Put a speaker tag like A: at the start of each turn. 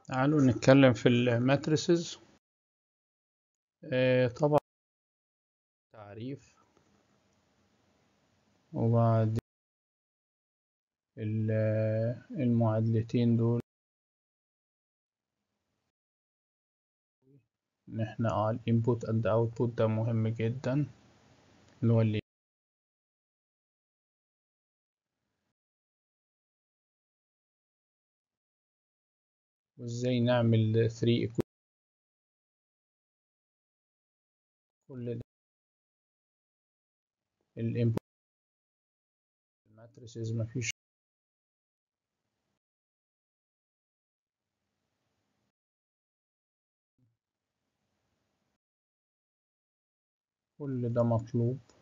A: تعالوا نتكلم في الماتريسز آه، طبعا تعريف وبعد ال- المعادلتين دول ان احنا اه الانبوت اند اوتبوت ده مهم جدا اللي هو اللي وازاي نعمل 3 كل ده الانبوت الماتريسز مفيش كل ده مطلوب